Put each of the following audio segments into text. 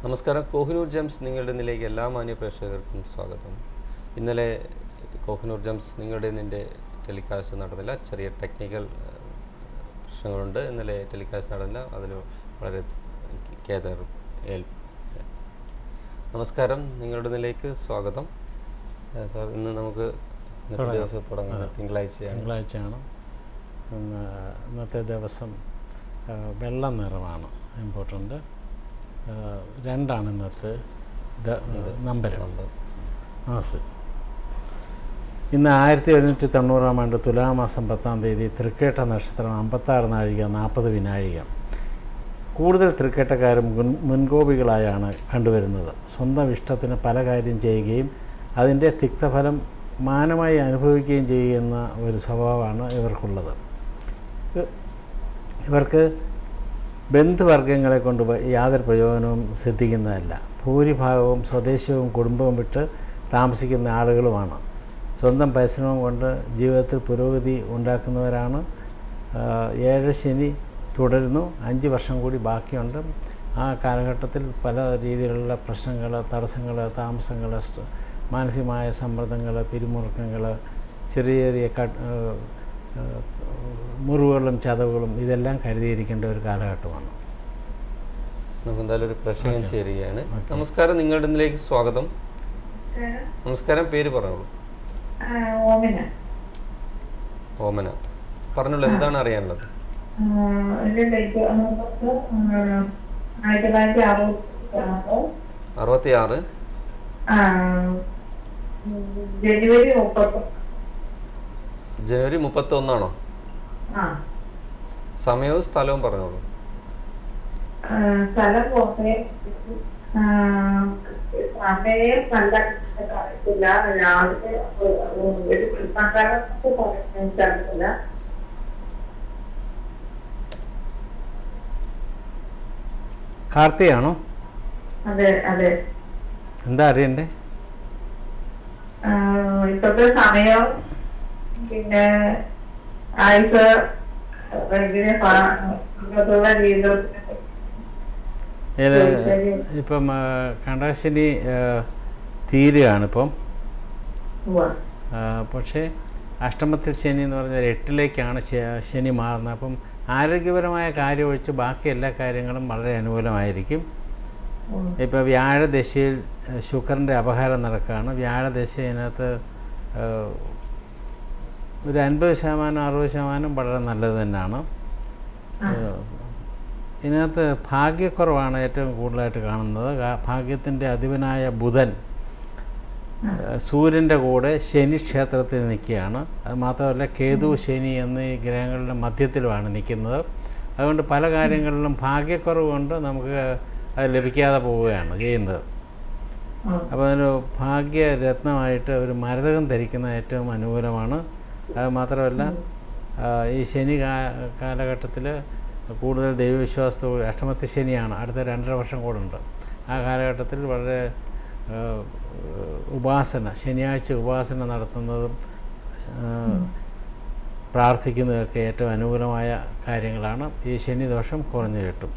നമസ്കാരം കോഹിനൂർ ജംസ് നിങ്ങളുടെ നിലേക്ക് എല്ലാ മാന്യ പ്രേക്ഷകർക്കും സ്വാഗതം ഇന്നലെ കോഹിനൂർ ജംസ് നിങ്ങളുടെ നിൻ്റെ ടെലികാസ്റ്റ് നടന്നില്ല ചെറിയ ടെക്നിക്കൽ പ്രശ്നങ്ങളുണ്ട് ഇന്നലെ ടെലികാസ്റ്റ് നടന്നില്ല അതിന് വളരെ കേതർ ഏൽ നമസ്കാരം നിങ്ങളുടെ നിലേക്ക് സ്വാഗതം ഏഹ് സാർ ഇന്ന് നമുക്ക് ഇന്നത്തെ തുടങ്ങാം. ദിവസം തുടങ്ങാം തിങ്കളാഴ്ചയാണ് തിങ്കളാഴ്ചയാണ് ഇന്ന് ഇന്നത്തെ ദിവസം ആ, വെള്ള നിറമാണ് ഇമ്പോർട്ടൻ്റ് രണ്ടാണ് ഇന്നത്തെ നമ്പർ നമ്പർ മാസ് ഇന്ന് ആയിരത്തി എഴുന്നൂറ്റി തൊണ്ണൂറാം ആണ്ട് തുലാമാസം പത്താം തീയതി തൃക്കേട്ട നക്ഷത്രം അമ്പത്താറ് നാഴിക നാൽപ്പത് വിനാഴിക കൂടുതൽ തൃക്കേട്ടക്കാരും മുൻ മുൻകോപികളായാണ് കണ്ടുവരുന്നത് സ്വന്തം ഇഷ്ടത്തിന് പല കാര്യം ചെയ്യുകയും അതിൻ്റെ തിക്തഫലം മാനമായി അനുഭവിക്കുകയും ചെയ്യുന്ന ഒരു സ്വഭാവമാണ് ഇവർക്കുള്ളത് ഇ- ഇവർക്ക് ബന്ധുവർഗങ്ങളെ കൊണ്ട് വ- യാതൊരു പ്രയോജനവും സിദ്ധിക്കുന്നതല്ല ഭൂരിഭാഗവും സ്വദേശവും കുടുംബവും വിട്ട് താമസിക്കുന്ന ആളുകളുമാണ് സ്വന്തം പരിശ്രമം കൊണ്ട് ജീവിതത്തിൽ പുരോഗതി ഉണ്ടാക്കുന്നവരാണ് ആ, ഏഴ് ശനി തുടരുന്നു അഞ്ച് വർഷം കൂടി ബാക്കിയുണ്ട് ആ കാലഘട്ടത്തിൽ പല രീതിയിലുള്ള പ്രശ്നങ്ങൾ തടസ്സങ്ങൾ താമസങ്ങൾ സ്റ്റ- മാനസികമായ സമ്മർദ്ദങ്ങൾ പിരിമുറുക്കങ്ങൾ ചെറിയ ചെറിയ കട്ട് ആ, മുറിവുകളും ചതവുകളും ഇതെല്ലാം കരുതിയിരിക്കേണ്ട ഒരു കാലഘട്ടമാണ് നമുക്ക് എന്തായാലും ഒരു പ്രശ്നം ചേരുകയാണ് നമസ്കാരം നിങ്ങളുടെ ഇതിലേക്ക് സ്വാഗതം നമസ്കാരം പേര് പറഞ്ഞോളൂ ഓമന ഓമന പറഞ്ഞോളൂ എന്താണ് അറിയാനുള്ളത് എൻ്റെ ഡേറ്റ് നമുക്ക് ആയിരത്തി തൊള്ളായിരത്തി അറുപത്തി ആറ് അറുപത്തി ആറ് ജനുവരി മുപ്പത്തി ജനുവരി മുപ്പത്തി ഒന്നാണോ ആ സമയവും സ്ഥലവും പറഞ്ഞോളൂ ആ, സ്ഥലം പോകെ സമയം നല്ല അറിയത്തില്ല രാവിലെ ഒരു കൃഷ്ണകാലത്ത് പറഞ്ഞില്ല കാർത്തിയാണോ അതെ അതെ എന്താ അറിയണ്ടേ ആ, ഇപ്പോഴത്തെ സമയം പിന്നെ ആയുസ് ഇങ്ങനെ ഇങ്ങനത്തുള്ള ജീവിതത്തിനെ ഇതിൽ ഇപ്പം ആ, കണ്ടകശനി ആ, തീരുകയാണ് ഇപ്പം ഉവ്വ. ആ, പക്ഷേ അഷ്ടമത്തിൽ ശനി എന്ന് പറഞ്ഞാൽ എട്ടിലേക്കാണ് ശ- ശനി മാറുന്നത് അപ്പം ആരോഗ്യപരമായ കാര്യം ഒഴിച്ച് ബാക്കി എല്ലാ കാര്യങ്ങളും വളരെ അനുകൂലമായിരിക്കും ഉം. ഇപ്പോൾ വ്യാഴദശയിൽ ഏഹ്, ശുക്രൻ്റെ അപഹാരം നടക്കുകയാണ് വ്യാഴദശ ഇതിനകത്ത് ഏഹ്, ഒരു അൻപത് ശതമാനം അറുപത് ശതമാനം വളരെ നല്ലത് തന്നെയാണ് ഏഹ്, ഇതിനകത്ത് ഭാഗ്യക്കുറവാണ് ഏറ്റവും കൂടുതലായിട്ട് കാണുന്നത് കാ- ഭാഗ്യത്തിൻ്റെ അധിപനായ ബുധൻ ഏഹ്, സൂര്യൻ്റെ കൂടെ ശനി ക്ഷേത്രത്തിൽ നിൽക്കുകയാണ് അത് മാത്രമല്ല കേതു ശനി എന്നീ ഗ്രഹങ്ങളുടെ മധ്യത്തിലുമാണ് നിൽക്കുന്നത് അതുകൊണ്ട് പല കാര്യങ്ങളിലും ഭാഗ്യക്കുറവ് കൊണ്ട് നമുക്ക് അത് ലഭിക്കാതെ പോവുകയാണ് ചെയ്യുന്നത് ഉം. അപ്പോൾ അതിന് ഭാഗ്യരത്നമായിട്ട് ഒരു മരതകം ധരിക്കുന്നത് ഏറ്റവും അനുകൂലമാണ് അത് മാത്രമല്ല ആ, ഈ ശനി കാ കാലഘട്ടത്തിൽ കൂടുതൽ ദൈവവിശ്വാസത്തോട് അഷ്ടമത്തി ശനിയാണ് അടുത്ത രണ്ടര വർഷം കൂടെ ഉണ്ട് ആ കാലഘട്ടത്തിൽ വളരെ ആ, ഉപാസന ശനിയാഴ്ച ഉപാസന നടത്തുന്നതും ആ, പ്രാർത്ഥിക്കുന്നതൊക്കെ ഏറ്റവും അനുകൂലമായ കാര്യങ്ങളാണ് ഈ ശനി ദോഷം കുറഞ്ഞു കിട്ടും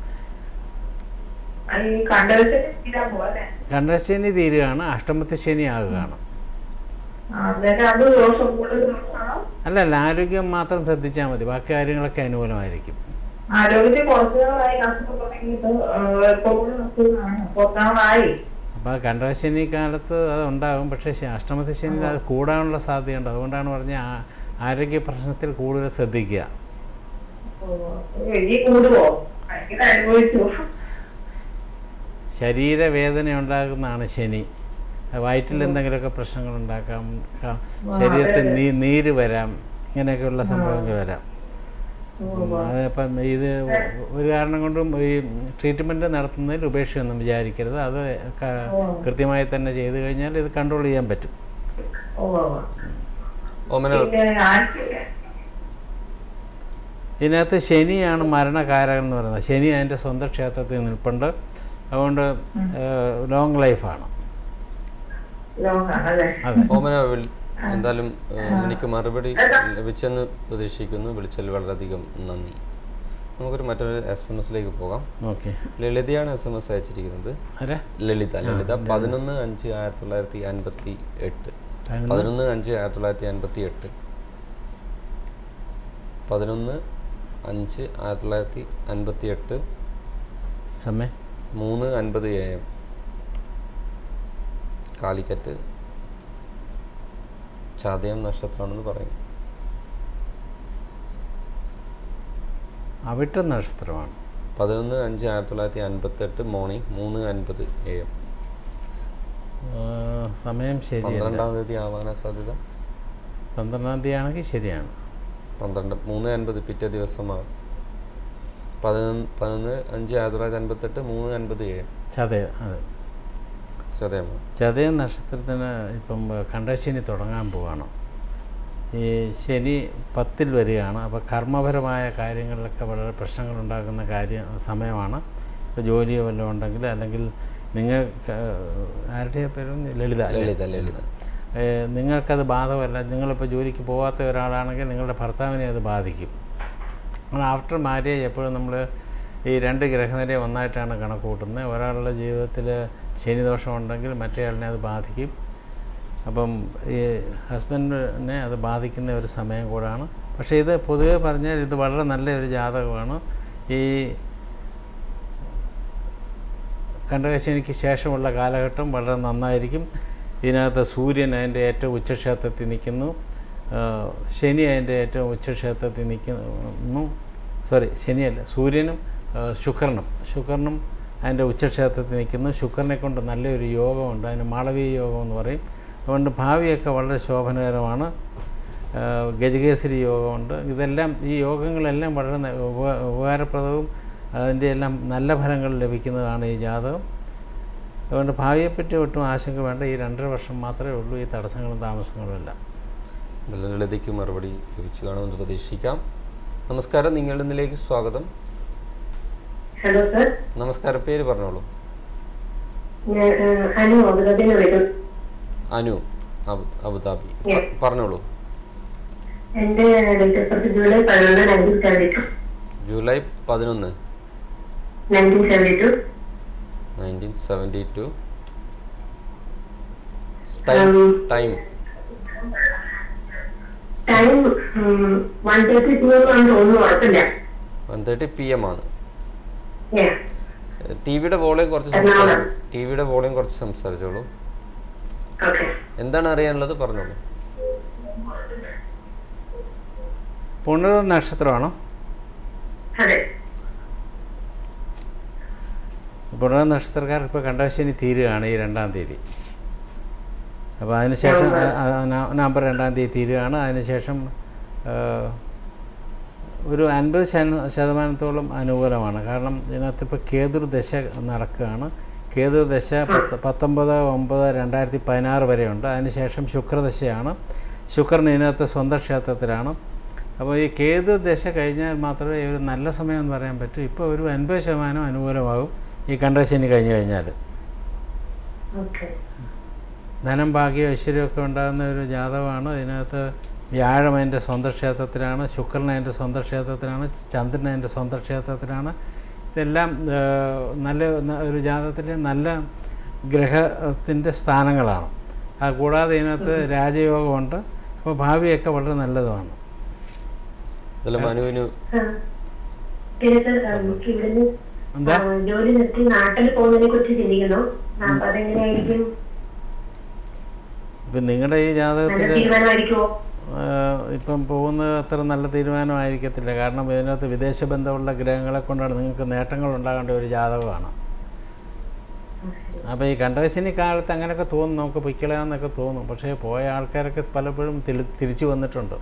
ഈ കണ്ടവശം തീരാൻ പോലെ കണ്ടശനി തീരുകയാണ് അഷ്ടമത്തി ശനി ആകുകയാണ് അന്നേരം അത് ദോഷം കൂടുതൽ ദോഷമാണോ അല്ല അല്ല ആരോഗ്യം മാത്രം ശ്രദ്ധിച്ചാൽ മതി ബാക്കി കാര്യങ്ങളൊക്കെ അനുകൂലമായിരിക്കും ആരോഗ്യത്തിൽ കുറച്ച് നാളായി അസുഖം തുടങ്ങിയിട്ട് എപ്പോഴും അസുഖമാണ് കുറച്ചാളായി അപ്പോൾ കണ്ടശനി കാലത്ത് അത് ഉണ്ടാകും പക്ഷേ ശ- അഷ്ടമത്തി ശനിയിൽ അത് കൂടാനുള്ള സാധ്യതയുണ്ട് അതുകൊണ്ടാണ് പറഞ്ഞ ആരോഗ്യ പ്രശ്നത്തിൽ കൂടുതൽ ശ്രദ്ധിക്കുക ഇനി കൂടുവോ ഭയങ്കര അനുഭവിച്ചു ശരീരവേദന ഉണ്ടാകുന്നതാണ് ശനി വയറ്റിൽ എന്തെങ്കിലുമൊക്കെ പ്രശ്നങ്ങൾ ഉണ്ടാക്കാം ക- ശരീരത്തിൽ നീ നീര് വരാം ഇങ്ങനെയൊക്കെയുള്ള സംഭവങ്ങൾ വരാം അതിപ്പം ഇത് ഒരു കാരണം കൊണ്ടും ഈ ട്രീറ്റ്മെൻറ്റ് നടത്തുന്നതിൽ ഉപേക്ഷയൊന്നും വിചാരിക്കരുത് അത് ക- കൃത്യമായി തന്നെ ചെയ്തു കഴിഞ്ഞാൽ ഇത് കൺട്രോൾ ചെയ്യാൻ പറ്റും ഓ ഓമന പിന്നെ ആഴ്ച ഇതിനകത്ത് ശനിയാണ് മരണകാരകൻ എന്ന് പറയുന്നത് ശനി അതിൻ്റെ സ്വന്തം ക്ഷേത്രത്തിൽ നിൽപ്പുണ്ട് അതുകൊണ്ട് ലോങ് ലൈഫാണ് ലോങ്ങാണ് അല്ലേ അതെ ഓമന വിളി എന്തായാലും ഏഹ്, എനിക്ക് മറുപടി ലഭിച്ചെന്ന് പ്രതീക്ഷിക്കുന്നു വിളിച്ചതിൽ വളരെയധികം നന്ദി നമുക്കൊരു മറ്റൊരു എസ് എം എസിലേക്ക് പോകാം ഓക്കെ ലളിതയാണ് എസ് എം എസ് അയച്ചിരിക്കുന്നത് ആരാ ലളിത ലളിത പതിനൊന്ന് അഞ്ച് ആയിരത്തി തൊള്ളായിരത്തി അൻപത്തി എട്ട് പതിനൊന്ന് പതിനൊന്ന് അഞ്ച് ആയിരത്തി തൊള്ളായിരത്തി അൻപത്തി എട്ട് പതിനൊന്ന് അഞ്ച് ആയിരത്തി തൊള്ളായിരത്തി അൻപത്തി എട്ട് സമയം മൂന്ന് അൻപത് എ എം കാലിക്കറ്റ് ചതയം നക്ഷത്രമാണെന്ന് പറയും അവിട്ട നക്ഷത്രമാണ് പതിനൊന്ന് അഞ്ച് ആയിരത്തി തൊള്ളായിരത്തി അൻപത്തെട്ട് മോർണിംഗ് മൂന്ന് അൻപത് എ എം ആ, സമയം ശരിയല്ല പന്ത്രണ്ടാം തീയതി ആവാനാ സാധ്യത പന്ത്രണ്ടാം തീയതി ആണെങ്കിൽ ശരിയാണ് പന്ത്രണ്ട് മൂന്ന് അൻപത് പിറ്റേ ദിവസമാണ് പതിനൊന്ന് പതിനൊന്ന് അഞ്ച് ആയിരത്തി തൊള്ളായിരത്തി അൻപത്തെട്ട് മൂന്ന് അൻപത് എ എം ചതയം അതെ ചതയമാണ് ചതയം നക്ഷത്രത്തിന് ഇപ്പം കണ്ടശനി തുടങ്ങാൻ പോവാണ് ഈ ശനി പത്തിൽ വരികയാണ് അപ്പോൾ കർമ്മപരമായ കാര്യങ്ങളിലൊക്കെ വളരെ പ്രശ്നങ്ങളുണ്ടാക്കുന്ന കാര്യം സമയമാണ് ഇപ്പോൾ ജോലിയോ വല്ലതും ഉണ്ടെങ്കിൽ അല്ലെങ്കിൽ നിങ്ങൾ ആരുടെ പേരും ലളിത അല്ലേ? ലളിത ലളിത ഏ, നിങ്ങൾക്കത് ബാധകമല്ല നിങ്ങളിപ്പോൾ ജോലിക്ക് പോകാത്ത ഒരാളാണെങ്കിൽ നിങ്ങളുടെ ഭർത്താവിനെ അത് ബാധിക്കും നമ്മൾ ആഫ്റ്റർ മാരേജ് എപ്പോഴും നമ്മൾ ഈ രണ്ട് ഗ്രഹനിലയെ ഒന്നായിട്ടാണ് കണക്ക് കൂട്ടുന്നത് ഒരാളുടെ ജീവിതത്തിൽ ശനിദോഷം ഉണ്ടെങ്കിൽ മറ്റേയാളിനെ അത് ബാധിക്കും അപ്പം ഈ ഹസ്ബൻഡിനെ അത് ബാധിക്കുന്ന ഒരു സമയം കൂടാണ് പക്ഷേ ഇത് പൊതുവെ പറഞ്ഞാൽ ഇത് വളരെ നല്ല ഒരു ജാതകമാണ് ഈ കണ്ടകശനിക്ക് ശേഷമുള്ള കാലഘട്ടം വളരെ നന്നായിരിക്കും ഇതിനകത്ത് സൂര്യൻ അതിൻ്റെ ഏറ്റവും ഉച്ചക്ഷേത്രത്തിൽ നിൽക്കുന്നു ആ, ശനി അതിൻ്റെ ഏറ്റവും ഉച്ചക്ഷേത്രത്തിൽ നിൽക്കുന്നു സോറി ശനിയല്ല സൂര്യനും ആ, ശുക്രനും ശുക്രനും അതിൻ്റെ ഉച്ചക്ഷേത്രത്തിൽ നിൽക്കുന്നു ശുക്രനെ കൊണ്ട് നല്ലൊരു യോഗമുണ്ട് അതിന് മാളവീയ യോഗം എന്ന് പറയും അതുകൊണ്ട് ഭാവിയൊക്കെ വളരെ ശോഭനകരമാണ് ആ, ഗജകേസരി യോഗമുണ്ട് ഇതെല്ലാം ഈ യോഗങ്ങളെല്ലാം വളരെ ന- ഉപ- ഉപകാരപ്രദവും അതിൻ്റെ എല്ലാം നല്ല ഫലങ്ങൾ ലഭിക്കുന്നതാണ് ഈ ജാതകം അതുകൊണ്ട് ഭാവിയെപ്പറ്റി ഒട്ടും ആശങ്ക വേണ്ട ഈ രണ്ടര വർഷം മാത്രമേ ഉള്ളൂ ഈ തടസ്സങ്ങളും താമസങ്ങളും എല്ലാം നല്ല ലളിതയ്ക്ക് മറുപടി ലഭിച്ചു കാണുമെന്ന് പ്രതീക്ഷിക്കാം നമസ്കാരം നിങ്ങളുടെ നിലേക്ക് സ്വാഗതം ഹലോ സർ നമസ്കാരം പേര് പറഞ്ഞോളൂ ഞാൻ ഏഹ്, അനു അബുദാബിന്ന് വിളിക്കും അനു അബു അബുദാബി Yes. പ- പറഞ്ഞോളൂ എന്റെ ഡേറ്റ് ഓഫ് ബർത്ത് ജൂലൈ പതിനൊന്ന് നയൻറ്റീൻ സെവൻറ്റി ടു ജൂലൈ പതിനൊന്ന് nineteen seventy two nineteen seventy two time Um, time time one thirty two ആണെന്ന് തോന്നുന്നു ഉറപ്പില്ല വൺ തേർട്ടി പി എം ആണ് Yeah. ടി വിയുടെ വോളിയം കുറച്ച് എറണാകുളം. സംസാരിച്ചു ടി വിയുടെ വോളിയം കുറച്ച് സംസാരിച്ചോളൂ Okay. എന്താണ് അറിയാനുള്ളത് പറഞ്ഞോളൂ പുണർ നക്ഷത്രമാണോ അതെ പുണർ നക്ഷത്രക്കാർ ഇപ്പോൾ കണ്ടശനി തീരുകയാണ് ഈ രണ്ടാം തീയതി അപ്പോൾ അതിനുശേഷം നവംബർ. ആ, ആ, ന- നവംബർ രണ്ടാം തീയതി തീരുകയാണ് അതിനുശേഷം ആ, ഒരു അൻപത് ശത- ശതമാനത്തോളം അനുകൂലമാണ് കാരണം ഇതിനകത്ത് ഇപ്പോൾ കേതുർ ദശ നടക്കുകയാണ് കേതുർ ദശ പത്ത് പത്തൊമ്പത് ഒമ്പത് രണ്ടായിരത്തി പതിനാറ് വരെയുണ്ട് അതിനുശേഷം ശുക്രദശയാണ് ശുക്രൻ ഇതിനകത്ത് സ്വന്തം ക്ഷേത്രത്തിലാണ് അപ്പോൾ ഈ കേതു ദശ കഴിഞ്ഞാൽ മാത്രമേ ഒരു നല്ല സമയം എന്ന് പറയാൻ പറ്റൂ ഇപ്പോൾ ഒരു അൻപത് ശതമാനം അനുകൂലമാകും ഈ കണ്ടശനി കഴിഞ്ഞ് കഴിഞ്ഞാൽ ഓക്കെ ധനം ഭാഗ്യം ഐശ്വര്യമൊക്കെ ഉണ്ടാകുന്ന ഒരു ജാതകമാണ് ഇതിനകത്ത് വ്യാഴം അതിൻ്റെ സ്വന്തം ക്ഷേത്രത്തിലാണ് ശുക്രൻ അതിൻ്റെ സ്വന്തം ക്ഷേത്രത്തിലാണ് ചന്ദ്രൻ അതിൻ്റെ സ്വന്തം ക്ഷേത്രത്തിലാണ് ഇതെല്ലാം ആ, നല്ല ന- ഒരു ജാതകത്തിലെ നല്ല ഗ്രഹത്തിൻ്റെ സ്ഥാനങ്ങളാണ് അത് കൂടാതെ ഇതിനകത്ത് രാജയോഗമുണ്ട് അപ്പോൾ ഭാവിയൊക്കെ വളരെ നല്ലതുമാണ് ഇതിൽ മനുവിന് പിന്നെ സർ നമുക്ക് ഇവിടുന്ന് എന്താ? ആ, ജോലി നിർത്തി നാട്ടിൽ പോകുന്നതിനെ കുറിച്ച് ചിന്തിക്കുന്നു അപ്പൊ അതെങ്ങനെയായിരിക്കും ഇപ്പം നിങ്ങളുടെ ഈ നല്ല ജാതകത്തിൽ തീരുമാനമായിരിക്കുമോ ഇപ്പം പോകുന്നത് അത്ര നല്ല തീരുമാനമായിരിക്കത്തില്ല കാരണം ഇതിനകത്ത് വിദേശ ബന്ധമുള്ള ഗ്രഹങ്ങളെ കൊണ്ടാണ് നിങ്ങൾക്ക് നേട്ടങ്ങൾ ഉണ്ടാകേണ്ട ഒരു ജാതകമാണ് അപ്പോൾ ഈ കണ്ടകശനി കാലത്ത് അങ്ങനെയൊക്കെ തോന്നും നമുക്ക് പൊയ്ക്കളയാന്നൊക്കെ തോന്നും പക്ഷേ പോയ ആൾക്കാരൊക്കെ പലപ്പോഴും തിരി- തിരിച്ചു വന്നിട്ടുണ്ട്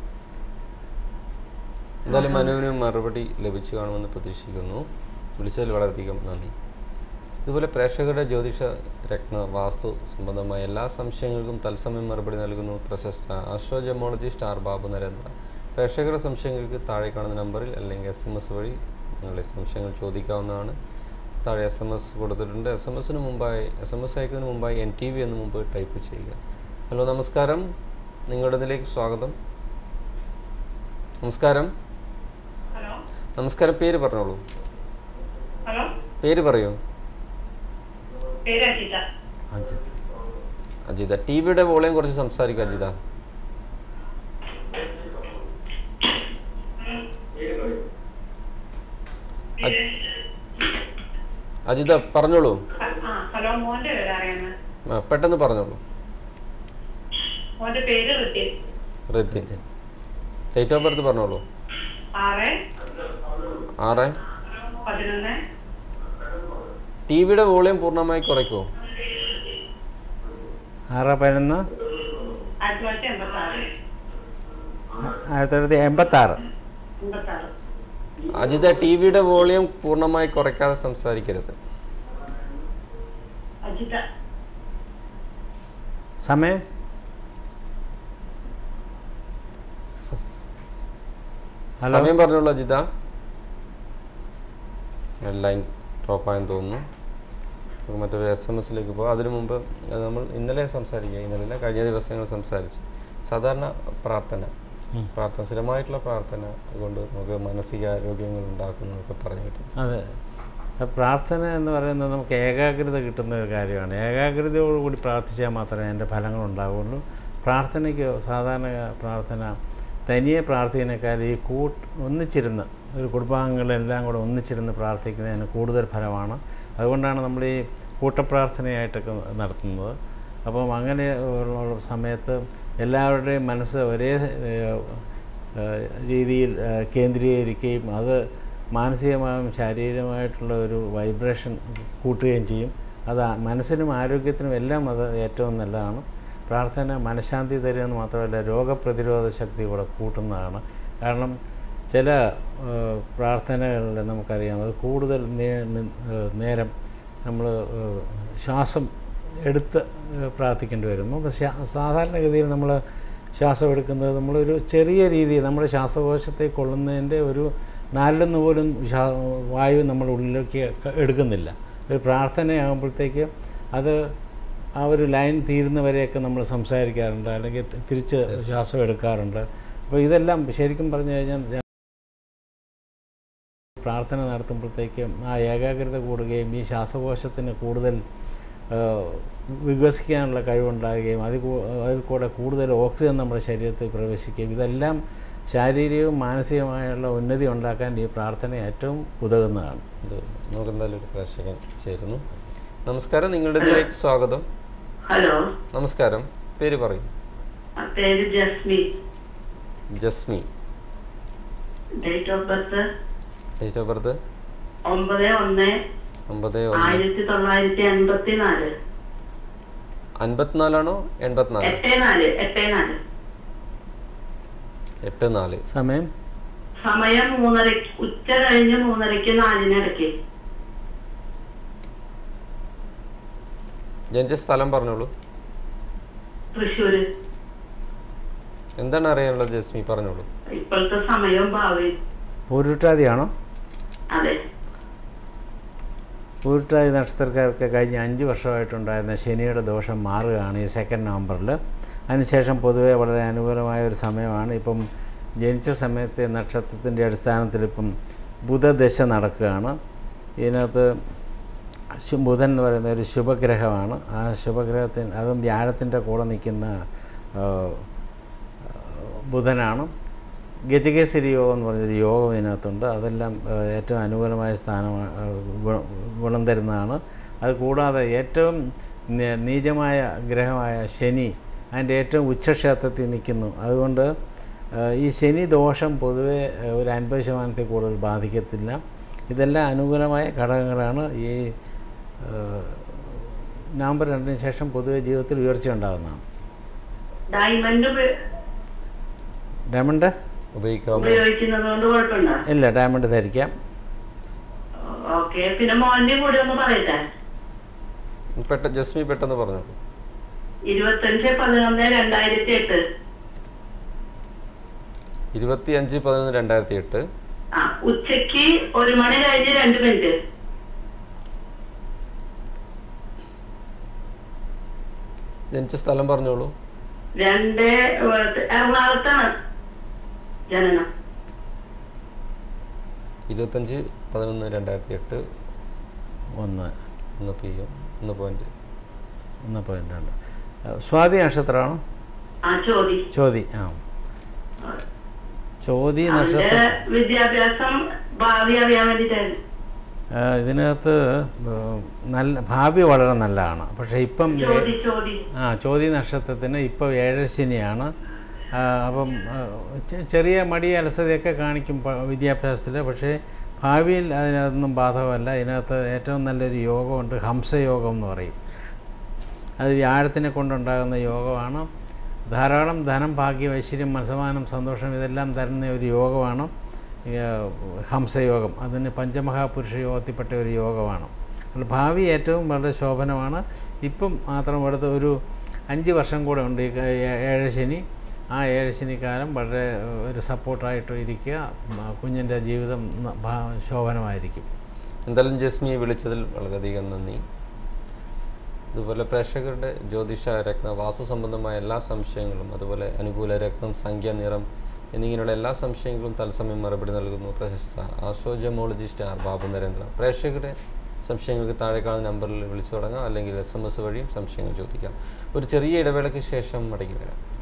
എന്തായാലും മനുവിന് മറുപടി ലഭിച്ചു കാണുമെന്ന് പ്രതീക്ഷിക്കുന്നു വിളിച്ചതിൽ വളരെയധികം നന്ദി ഇതുപോലെ പ്രേക്ഷകരുടെ ജ്യോതിഷ രത്ന വാസ്തു സംബന്ധമായ എല്ലാ സംശയങ്ങൾക്കും തത്സമയം മറുപടി നൽകുന്നു പ്രശസ്ത ആസ്ട്രോജമോളജി സ്റ്റാർ ബാബു നരേന്ദ്ര പ്രേക്ഷകരുടെ സംശയങ്ങൾക്ക് താഴെ കാണുന്ന നമ്പറിൽ അല്ലെങ്കിൽ എസ് എം എസ് വഴി നിങ്ങളുടെ സംശയങ്ങൾ ചോദിക്കാവുന്നതാണ് താഴെ എസ് എം എസ് കൊടുത്തിട്ടുണ്ട് എസ് എം എസിന് മുമ്പായി എസ് എം എസ് അയക്കുന്നതിന് മുമ്പായി എൻ ടി വി എന്ന് മുമ്പ് ടൈപ്പ് ചെയ്യുക ഹലോ നമസ്കാരം നിങ്ങളുടെ ഇതിലേക്ക് സ്വാഗതം നമസ്കാരം നമസ്കാരം പേര് പറഞ്ഞോളൂ ഹലോ പേര് പറയൂ പേര് അജിത അഞ്ച് അജിത ടി വിയുടെ വോളിയം കുറച്ച് സംസാരിക്കും അജിത അ- അജിത പറഞ്ഞോളൂ ആ ഹലോ മോന്റെ പേര് അറിയാമോ ആ, പെട്ടെന്ന് പറഞ്ഞോളൂ മോന്റെ പേര് Rithyan Rithyan date of birth പറഞ്ഞോളൂ ആറ് ആറ് പതിനൊന്ന് ടി വിയുടെ വോളിയം പൂർണ്ണമായി കുറയ്ക്കുമോ ആറ് പതിനൊന്ന് ആയിരത്തി തൊള്ളായിരത്തി എൺപത്തി ആറ് ആയിരത്തി തൊള്ളായിരത്തി എൺപത്താറ് എൺപത്തി ആറ് അജിത ടി വിയുടെ വോളിയം പൂർണ്ണമായി കുറയ്ക്കാതെ സംസാരിക്കരുത് അജിത സമയം ഹലോ സമയം പറഞ്ഞോളൂ അജിത ലൈൻ ഡ്രോപ്പായെന്ന് തോന്നുന്നു നമുക്ക് മറ്റൊരു എസ് എം എസിലേക്ക് പോകാം അതിനു മുമ്പ് അത് നമ്മൾ ഇന്നലെ സംസാരിക്കുക ഇന്നലെ അല്ല, കഴിഞ്ഞ ദിവസങ്ങൾ സംസാരിച്ചു സാധാരണ പ്രാർത്ഥന ഉം. പ്രാർത്ഥന സ്ഥിരമായിട്ടുള്ള പ്രാർത്ഥന കൊണ്ട് നമുക്ക് മാനസികാരോഗ്യങ്ങൾ ഉണ്ടാക്കുന്നതൊക്കെ പറഞ്ഞു കിട്ടും അതെ ആ പ്രാർത്ഥന എന്ന് പറയുന്നത് നമുക്ക് ഏകാഗ്രത കിട്ടുന്ന ഒരു കാര്യമാണ് ഏകാഗ്രതയോടുകൂടി പ്രാർത്ഥിച്ചാൽ മാത്രമേ അതിൻ്റെ ഫലങ്ങൾ ഉണ്ടാവുള്ളൂ പ്രാർത്ഥനയ്ക്ക് സാധാരണ പ്രാർത്ഥന തനിയെ പ്രാർത്ഥിക്കുന്നതിനേക്കാൾ ഈ കൂട്ട് ഒന്നിച്ചിരുന്ന് ഒരു കുടുംബാംഗങ്ങളെല്ലാം കൂടെ ഒന്നിച്ചിരുന്ന് പ്രാർത്ഥിക്കുന്നതിന് കൂടുതൽ ഫലമാണ് അതുകൊണ്ടാണ് നമ്മൾ ഈ കൂട്ടപ്രാർത്ഥനയായിട്ടൊക്കെ നടത്തുന്നത് അപ്പം അങ്ങനെ ഉള്ള സമയത്ത് എല്ലാവരുടെയും മനസ്സ് ഒരേ ഏഹ്, ഏഹ്, രീതിയിൽ ഏഹ്, കേന്ദ്രീകരിക്കുകയും അത് മാനസികമായും ശാരീരികമായിട്ടുള്ള ഒരു വൈബ്രേഷൻ കൂട്ടുകയും ചെയ്യും അത് ആ മനസ്സിനും ആരോഗ്യത്തിനും എല്ലാം അത് ഏറ്റവും നല്ലതാണ് പ്രാർത്ഥന മനഃശാന്തി തരുമെന്ന് മാത്രമല്ല രോഗപ്രതിരോധ ശക്തി കൂടെ കൂട്ടുന്നതാണ് കാരണം ചില ഏഹ്, പ്രാർത്ഥനകളിൽ നമുക്കറിയാം അത് കൂടുതൽ നേ- നി- ഏഹ്, നേരം നമ്മൾ ഏഹ്, ശ്വാസം എടുത്ത് ഏഹ്, പ്രാർത്ഥിക്കേണ്ടി വരും നമ്മൾ ശാ- സാധാരണഗതിയിൽ നമ്മൾ ശ്വാസം എടുക്കുന്നത് നമ്മളൊരു ചെറിയ രീതിയിൽ നമ്മുടെ ശ്വാസകോശത്തെ കൊള്ളുന്നതിൻ്റെ ഒരു നാലിലൊന്ന് പോലും ശ്വാ വായു നമ്മൾ ഉള്ളിലേക്ക് ക- എടുക്കുന്നില്ല ഒരു പ്രാർത്ഥനയാകുമ്പോഴത്തേക്ക് അത് ആ ഒരു ലൈൻ തീരുന്നവരെയൊക്കെ നമ്മൾ സംസാരിക്കാറുണ്ട് അല്ലെങ്കിൽ തി- തിരിച്ച് ശ്വാസം എടുക്കാറുണ്ട് അപ്പോൾ ഇതെല്ലാം ശരിക്കും പറഞ്ഞു കഴിഞ്ഞാൽ പ്രാർത്ഥന നടത്തുമ്പോഴത്തേക്കും ആ ഏകാഗ്രത കൂടുകയും ഈ ശ്വാസകോശത്തിന് കൂടുതൽ ആ, വികസിക്കാനുള്ള കഴിവുണ്ടാകുകയും അതിൽ കൂ- അതിൽ കൂടെ കൂടുതൽ ഓക്സിജൻ നമ്മുടെ ശരീരത്തിൽ പ്രവേശിക്കുകയും ഇതെല്ലാം ശാരീരികവും മാനസികമായുള്ള ഉന്നതി ഉണ്ടാക്കാൻ ഈ പ്രാർത്ഥന ഏറ്റവും ഉതകുന്നതാണ് ഇത് നമുക്ക് എന്തായാലും ഒരു പ്രേക്ഷകൻ ചേരുന്നു നമസ്കാരം നിങ്ങളുടെ ഇതിലേക്ക് സ്വാഗതം ഹലോ നമസ്കാരം പേര് പറയും പേര് Jasmi Jasmi date of birth date of birth ഒമ്പത് ഒന്ന് ഒമ്പത് ഒന്ന് ആയിരത്തി തൊള്ളായിരത്തി എൺപത്തി നാല് അൻപത്തിനാലാണോ എൺപത്തിനാല് എട്ട് നാല് എട്ട് നാല് എട്ട് നാല് സമയം സമയം മൂന്നര ഉച്ച കഴിഞ്ഞ് മൂന്നരക്ക് നാലിനിടയ്ക്ക് ജനിച്ച സ്ഥലം പറഞ്ഞോളൂ തൃശ്ശൂര് എന്താണ് അറിയാനുള്ളത് ജസ്മി പറഞ്ഞോളൂ ഇപ്പോഴത്തെ സമയവും ഭാവി പൂരുട്ടാതിയാണോ അതെ പൂരുട്ടാതി നക്ഷത്രക്കാർക്ക് കഴിഞ്ഞ അഞ്ച് വർഷമായിട്ടുണ്ടായിരുന്ന ശനിയുടെ ദോഷം മാറുകയാണ് ഈ സെക്കൻഡ് നവംബറിൽ അതിനുശേഷം പൊതുവെ വളരെ അനുകൂലമായ ഒരു സമയമാണ് ഇപ്പം ജനിച്ച സമയത്തെ നക്ഷത്രത്തിൻ്റെ അടിസ്ഥാനത്തിൽ ഇപ്പം ബുധദശ നടക്കുകയാണ് ഇതിനകത്ത് ശു- ബുധൻ എന്ന് പറയുന്ന ഒരു ശുഭഗ്രഹമാണ് ആ ശുഭഗ്രഹത്തിന് അതും വ്യാഴത്തിൻ്റെ കൂടെ നിൽക്കുന്ന ആ, ബുധനാണ് ഗജകേസരി യോഗം എന്ന് പറഞ്ഞൊരു യോഗം ഇതിനകത്തുണ്ട് അതെല്ലാം ആ, ഏറ്റവും അനുകൂലമായ സ്ഥാനമാണ് ആ, ഗുണ- ഗുണം തരുന്നതാണ് അത് കൂടാതെ ഏറ്റവും നി- നീചമായ ഗ്രഹമായ ശനി അതിൻ്റെ ഏറ്റവും ഉച്ചക്ഷേത്രത്തിൽ നിൽക്കുന്നു അതുകൊണ്ട് ആ, ഈ ശനി ദോഷം പൊതുവെ ആ, ഒരു അൻപത് ശതമാനത്തിൽ കൂടുതൽ ബാധിക്കത്തില്ല ഇതെല്ലാം അനുകൂലമായ ഘടകങ്ങളാണ് ഈ ആ, നവംബർ രണ്ടിന് ശേഷം പൊതുവെ ജീവിതത്തിൽ ഉയർച്ച ഉണ്ടാകുന്നതാണ് ഡയമണ്ട് ഉപ- ഉപയോഗിക്കാമോ ഡയമണ്ട് ഉപയോഗിക്കുന്നത് കൊണ്ട് കുഴപ്പമുണ്ടോ ഇല്ല ഡയമണ്ട് ധരിക്കാം ഓക്കെ പിന്നെ മോന്റെ കൂടെ ഒന്ന് പറയട്ടെ പെട്ട ജസ്മി പെട്ടെന്ന് പറഞ്ഞോളൂ ഇരുപത്തഞ്ച് പതിനൊന്ന് രണ്ടായിരത്തി എട്ട് ഇരുപത്തി അഞ്ച് പതിനൊന്ന് രണ്ടായിരത്തി എട്ട് ആ ഉച്ചക്ക് ഒരു മണി കഴിഞ്ഞ് രണ്ട് മിനിറ്റ് ജനിച്ച സ്ഥലം പറഞ്ഞോളൂ രണ്ട് ഏഹ്, എറണാകുളത്താണ് ജനനം ഇരുപത്തഞ്ച് പതിനൊന്ന് രണ്ടായിരത്തി എട്ട് ഒന്ന് ഒന്ന് പി എം ഒന്ന് പോയിൻറ്റ് ഒന്ന് പോയിൻ്റ് രണ്ട് സ്വാതി നക്ഷത്രമാണോ ആ ചോദി ചോതി ആ ചോതി അവന്റെ നക്ഷത്രം വിദ്യാഭ്യാസം ഭാവി അറിയാൻ വേണ്ടിട്ടായിരുന്നു ആ, ഇതിനകത്ത് ഏർ, നല്ല ഭാവി വളരെ നല്ലതാണ് പക്ഷേ ഇപ്പം ചോദി ചോദി ആ ചോതി നക്ഷത്രത്തിന് ഇപ്പോൾ ഏഴശനിയാണ് ആ, അപ്പം ആ, ചെ- ചെറിയ മടി അലസതയൊക്കെ കാണിക്കും പ- വിദ്യാഭ്യാസത്തിൽ പക്ഷേ ഭാവിയിൽ അതിനകത്തൊന്നും ബാധകമല്ല ഇതിനകത്ത് ഏറ്റവും നല്ലൊരു യോഗമുണ്ട് ഹംസയോഗം എന്ന് പറയും അത് വ്യാഴത്തിനെ കൊണ്ടുണ്ടാകുന്ന യോഗമാണ് ധാരാളം ധനം ഭാഗ്യം ഐശ്വര്യം മനസ്സമാനം സന്തോഷം ഇതെല്ലാം തരുന്ന ഒരു യോഗമാണ് ഈ, ആ, ഹംസയോഗം അതിന് പഞ്ചമഹാപുരുഷ യോഗത്തിൽപ്പെട്ട ഒരു യോഗമാണ് അതുകൊണ്ട് ഭാവി ഏറ്റവും വളരെ ശോഭനമാണ് ഇപ്പം മാത്രം ഇവിടുത്തെ ഒരു അഞ്ച് വർഷം കൂടെ ഉണ്ട് ഈ ക- ഏ- ഏഴശനി ആ ഏഴശനി കാലം വളരെ ഏഹ്, ഒരു സപ്പോർട്ടായിട്ട് ഇരിക്കുക മ- കുഞ്ഞിൻ്റെ ജീവിതം ന- ഭാ- ശോഭനമായിരിക്കും എന്തായാലും ജസ്മിയെ വിളിച്ചതിൽ വളരെയധികം നന്ദി അതുപോലെ പ്രേക്ഷകരുടെ ജ്യോതിഷ രത്ന വാസ്തു സംബന്ധമായ എല്ലാ സംശയങ്ങളും അതുപോലെ അനുകൂല രത്നം സംഖ്യ നിറം എന്നിങ്ങനെയുള്ള എല്ലാ സംശയങ്ങളും തത്സമയം മറുപടി നൽകുന്നു പ്രശസ്ത ആസ്ട്രോജമോളജിസ്റ്റ് ആർ ബാബു നരേന്ദ്ര പ്രേക്ഷകരുടെ സംശയങ്ങൾക്ക് താഴെ കാണുന്ന നമ്പറിൽ വിളിച്ചു തുടങ്ങാം അല്ലെങ്കിൽ എസ് എം എസ് വഴിയും സംശയങ്ങൾ ചോദിക്കാം ഒരു ചെറിയ ഇടവേളയ്ക്ക് ശേഷം മടങ്ങി വരാം